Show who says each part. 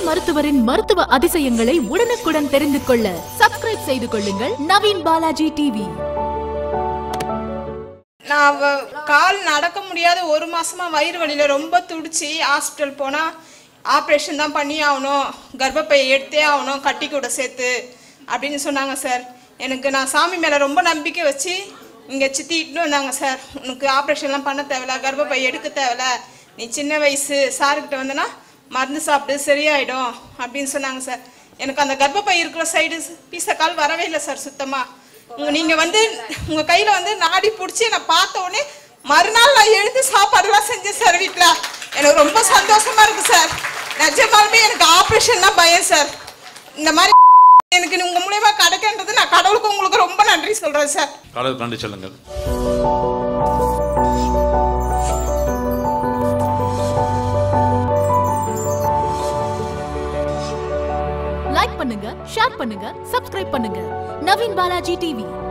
Speaker 1: மருத்துவரின் மருத்துவ அதிசயங்களை உடனுக்குடன் தெரிந்து கொள்ள சப்ஸ்கிரைப் செய்து கொள்ளுங்கள் நவீன் பாலாஜி டிவி
Speaker 2: நான் வ- கால் நடக்க முடியாத ஒரு மாசமா வயிறு வலியில ரொம்ப துடிச்சு ஹாஸ்பிட்டல் போனா ஆப்ரேஷன் தான் பண்ணி ஆகணும் கர்ப்பப்பை எடுத்தே ஆகணும் கட்டி கூட சேர்த்து அப்படின்னு சொன்னாங்க சார் எனக்கு நான் சாமி மேலே ரொம்ப நம்பிக்கை வச்சு இங்கே சித்திட்டு வந்தாங்க சார் உனக்கு ஆப்ரேஷன்லாம் பண்ண தேவையில்ல கர்ப்பப்பை எடுக்க தேவையில்ல நீ சின்ன வயசு சாருக்கிட்ட வந்தனா மருந்து சாப்பிட்டு சரியாயிடும் அப்படின்னு சொன்னாங்க சார் எனக்கு அந்த கர்ப்பப்பை இருக்கிற சைடு பீச கால் வரவே இல்லை சார் சுத்தமாக உங்க நீங்க வந்து உங்க கையில வந்து நாடி பிடிச்சி நான் பார்த்த உடனே மறுநாள் நான் எழுந்து சாப்பாடுலாம் செஞ்சேன் சார் வீட்ல எனக்கு ரொம்ப சந்தோஷமா இருக்கு சார் நிஜமாலுமே எனக்கு ஆப்ரேஷன் தான் பயம் சார் இந்த மாதிரி எனக்கு உங்க மூலியமா கிடைக்கின்றது நான் கடவுளுக்கு உங்களுக்கு ரொம்ப நன்றி சொல்றேன் சார்
Speaker 3: கடவுள் கண்டு செல்லுங்கள்
Speaker 1: லைக் பண்ணுங்க ஷேர் பண்ணுங்க சப்ஸ்கிரைப் பண்ணுங்க நவீன் பாலாஜி டிவி